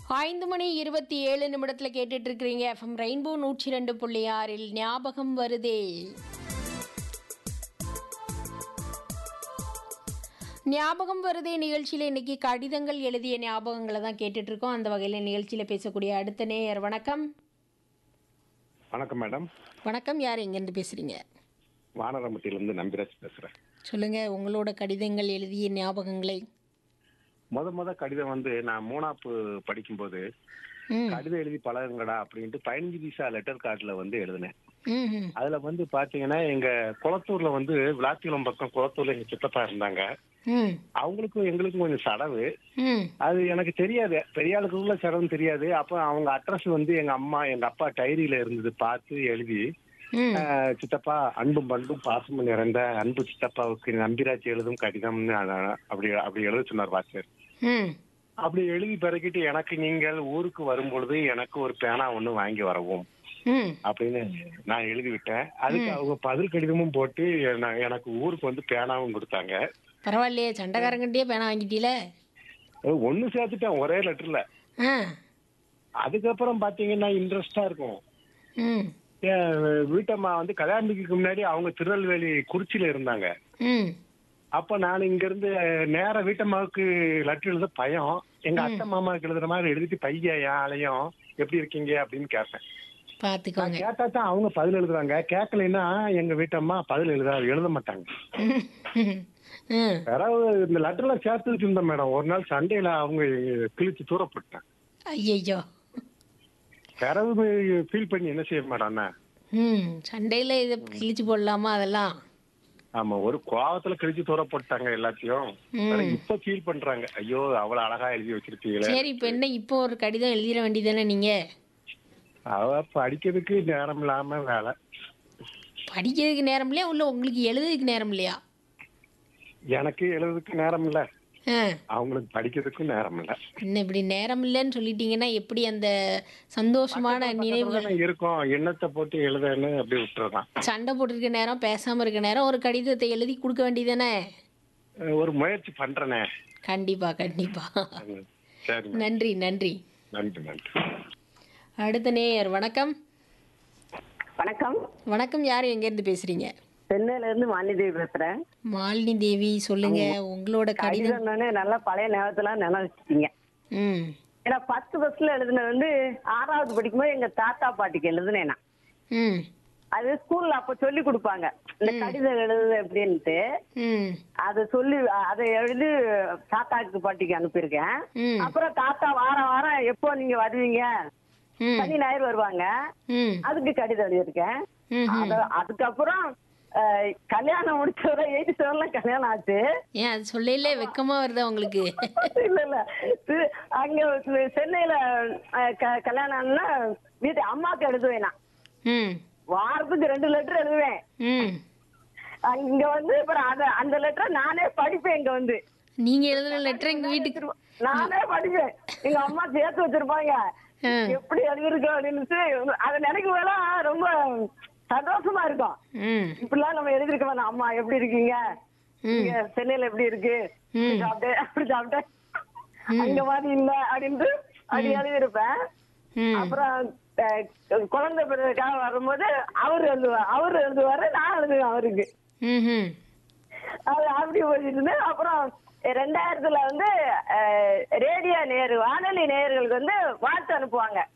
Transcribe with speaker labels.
Speaker 1: ஐந்து மணி இருபத்தி ஏழு நிமிடத்தில் கேட்டுட்டு இருக்கிறீங்க எஃப்எம் ரெயின்போ நூற்றி ரெண்டு புள்ளி ஆறில் ஞாபகம் வருதே ஞாபகம் வருதே நிகழ்ச்சியில் இன்னைக்கு கடிதங்கள் எழுதிய ஞாபகங்களை தான் கேட்டுட்டு இருக்கோம் அந்த வகையில் நிகழ்ச்சியில் பேசக்கூடிய அடுத்த நேயர் வணக்கம்
Speaker 2: வணக்கம் மேடம்
Speaker 1: வணக்கம் யார் எங்கேருந்து பேசுறீங்க
Speaker 2: வானரம்பட்டியிலிருந்து நம்பிராஜ் பேசுறேன்
Speaker 1: சொல்லுங்க உங்களோட கடிதங்கள் எழுதிய ஞாபகங்களை
Speaker 2: முத முத கடிதம் வந்து நான் மூணாப்பு படிக்கும்போது
Speaker 1: ம்
Speaker 2: கடிதம் எழுதி பழகுங்கடா அப்படின்ட்டு பதினஞ்சு பைசா லெட்டர் கார்டுல வந்து எழுதினேன்
Speaker 1: ம் ம்
Speaker 2: அதுல வந்து பாத்தீங்கன்னா எங்க குளத்தூர்ல வந்து விளாத்திகுளம் பக்கம் குளத்தூர்ல எங்க சித்தப்பா இருந்தாங்க
Speaker 1: ம்
Speaker 2: அவங்களுக்கும் எங்களுக்கும் கொஞ்சம் சடவு
Speaker 1: ம்
Speaker 2: அது எனக்கு தெரியாது பெரிய ஆளுக்குள்ள சடவுன்னு தெரியாது அப்ப அவங்க அட்ரஸ் வந்து எங்க அம்மா எங்க அப்பா டைரியில இருந்தது பார்த்து எழுதி
Speaker 1: ம்
Speaker 2: ஆஹ், சித்தப்பா அன்பும் பண்பும் பாசமும் நிறைந்த அன்பு சித்தப்பாவுக்கு நம்பிராஜ் எழுதும் கடிதம்னு அத- அப்படி அப்படி எழுத சொன்னார் வாசர்
Speaker 1: ம்
Speaker 2: அப்படி எழுதி பிறக்கிட்டு எனக்கு நீங்கள் ஊருக்கு வரும்பொழுது எனக்கு ஒரு பேனா ஒண்ணு வாங்கி வரவும்
Speaker 1: ம்
Speaker 2: அப்படின்னு நான் எழுதி விட்டேன் அதுக்கு அவங்க பதில் கடிதமும் போட்டு நான் எனக்கு ஊருக்கு வந்து பேனாவும் கொடுத்தாங்க
Speaker 1: பரவாயில்லையே சண்டைக்காரங்கிட்டே பேனா வாங்கிட்டீல
Speaker 2: ஒண்ணு சேர்த்துட்டேன் ஒரே லெட்டர்ல
Speaker 1: ஆ
Speaker 2: அதுக்கப்புறம் பாத்தீங்கன்னா இன்ட்ரெஸ்டா இருக்கும்
Speaker 1: ம்
Speaker 2: என் வீட்டம்மா வந்து கல்யாணத்துக்கு முன்னாடி அவங்க திருநெல்வேலி குறிச்சியில இருந்தாங்க
Speaker 1: ம்
Speaker 2: அப்ப நான் இங்க இருந்து நேர வீட்டம்மாவுக்கு லெட்டர் எழுத பயம் எங்க அத்தை மாமாவுக்கு எழுதுற மாதிரி எழுதிட்டு பையன் என் ஆளையும் எப்படி இருக்கீங்க அப்படின்னு கேட்பேன்
Speaker 1: பார்த்துக்கோங்க
Speaker 2: கேட்டா தான் அவங்க பதில் எழுதுறாங்க கேட்கலைன்னா எங்க வீட்டம்மா பதில் எழுத எழுத மாட்டாங்க
Speaker 1: ம், ம், ம்.
Speaker 2: யாராவது இந்த லெட்டர்ல சேர்த்து வச்சிருந்தேன் மேடம் ஒரு நாள் சண்டேல அவங்க கிழிச்சு தூரப்பட்டேன்
Speaker 1: ஐயையோ
Speaker 2: யாராவது ஃபீல் பண்ணி என்ன செய்ய மேடம்
Speaker 1: ம் சண்டையில் இதை கிழிச்சு போடலாமா அதெல்லாம்
Speaker 2: ஆமா ஒரு கோவத்துல கிழிச்சு தூரப்பட்டாங்க எல்லாத்தையும்
Speaker 1: ம்.
Speaker 2: ஆனா இப்ப ஃபீல் பண்றாங்க ஐயோ அவ்வளவு அழகா எழுதி வச்சிருக்கீங்களே
Speaker 1: சரி இப்போ என்ன இப்போ ஒரு கடிதம் எழுதிட வேண்டியதானே நீங்கள்
Speaker 2: அவ படிக்கிறதுக்கு நேரம் இல்லாம வேலை
Speaker 1: படிக்கிறதுக்கு நேரம் இல்லையா உள்ள உங்களுக்கு எழுதுறதுக்கு நேரம் இல்லையா
Speaker 2: எனக்கு எழுதுறதுக்கு நேரம் இல்ல
Speaker 1: ஆ
Speaker 2: அவங்களுக்கு படிக்கிறதுக்கும் நேரம் இல்ல
Speaker 1: என்ன இப்படி நேரம் இல்லைன்னு சொல்லிட்டீங்கன்னா எப்படி அந்த சந்தோஷமான நினைவுகள்
Speaker 2: தானே இருக்கும் எண்ணத்தை போட்டு எழுதன்னு அப்படி விட்டுறதான்
Speaker 1: சண்டை போட்டிருக்க நேரம் பேசாமல் இருக்க நேரம் ஒரு கடிதத்தை எழுதி கொடுக்க வேண்டியதானே
Speaker 2: ஒரு முயற்சி பண்றேனே
Speaker 1: கண்டிப்பா கண்டிப்பா
Speaker 2: சரி
Speaker 1: நன்றி நன்றி
Speaker 2: நன்றி நன்றி
Speaker 1: அடுத்த நேயர் வணக்கம்
Speaker 3: வணக்கம்
Speaker 1: வணக்கம் யார் எங்கேருந்து பேசுறீங்க
Speaker 3: சென்னையில இருந்து மாலிதேவி பேசுறேன்
Speaker 1: மாலினி தேவி சொல்லுங்க உங்களோட கடிதம்
Speaker 3: கடிதம்னு நல்லா பழைய நேரத்தெல்லாம் நினைச்சிட்டீங்க
Speaker 1: ம்
Speaker 3: ஏன்னா பத்து பஸ்ல எழுதுனது வந்து ஆறாவது படிக்கும்போது எங்க தாத்தா பாட்டிக்கு எழுதுனேன் நான்
Speaker 1: ம்
Speaker 3: அது ஸ்கூல்ல அப்ப சொல்லி கொடுப்பாங்க இந்த கடிதம் எழுது அப்படின்ட்டு
Speaker 1: ம்
Speaker 3: அதை சொல்லி அதை எழுதி தாத்தாக்கு பாட்டிக்கு அனுப்பியிருக்கேன்
Speaker 1: ம்
Speaker 3: அப்புறம் தாத்தா வாரம் வாரம் எப்போ நீங்க வருவீங்க
Speaker 1: ம்
Speaker 3: சனி ஞாயிறு வருவாங்க
Speaker 1: ம்
Speaker 3: அதுக்கு கடிதம் எழுதியிருக்கேன்
Speaker 1: ம்
Speaker 3: அது- அதுக்கப்புறம் அஹ், கல்யாணம் முடிச்ச எயிட்டி செவன்ல கல்யாணம் ஆச்சு
Speaker 1: ஏன் அது சொல்லல வெக்கமா வருதா உங்களுக்கு
Speaker 3: இல்ல இல்ல இது அங்க செ- சென்னையில அஹ், க- கல்யாணம்னா வீட்டு அம்மாக்கு எழுதுவேன் நான்
Speaker 1: ம்
Speaker 3: வாரத்துக்கு ரெண்டு லெட்டர் எழுதுவேன்
Speaker 1: ம்
Speaker 3: அங்க இங்க வந்து அப்புறம் அத அந்த லெட்டரை நானே படிப்பேன் இங்க வந்து
Speaker 1: நீங்க எழுதுன லெட்டர் எங்க வீட்டுக்கு
Speaker 3: நானே படிப்பேன் எங்க அம்மா சேர்த்து வச்சிருப்பாங்க
Speaker 1: ஆ.
Speaker 3: எப்படி எழுதிருக்கோம் அப்படின்னு அதை நினைக்கும் போதெல்லாம் ரொம்ப சந்தோஷமா இருக்கும்
Speaker 1: ம்
Speaker 3: இப்படிலாம் நம்ம எழுதிருக்க வேணாம் அம்மா எப்படி இருக்கீங்க
Speaker 1: ம்
Speaker 3: இங்க சென்னையில எப்படி இருக்கு இப்படி
Speaker 1: ம்.
Speaker 3: சாப்பிட்டேன் அப்படி சாப்பிட்டேன் அங்க மாதிரி இல்ல அப்படின்ட்டு அப்படி எழுதியிருப்பேன்
Speaker 1: ம்
Speaker 3: அப்புறம் அஹ், குழந்தை பிறகுக்காக வரும்போது அவர் எழுதுவார் அவர் எழுதுவாரு நான் எழுதுவேன் அவருக்கு
Speaker 1: ம் ம்
Speaker 3: அது அப்படி போயிட்டு இருந்தேன் அப்புறம் ரெண்டாயிரத்துல வந்து அஹ், ரேடியோ நேரு வானொலி நேயர்களுக்கு வந்து வாழ்த்து அனுப்புவாங்க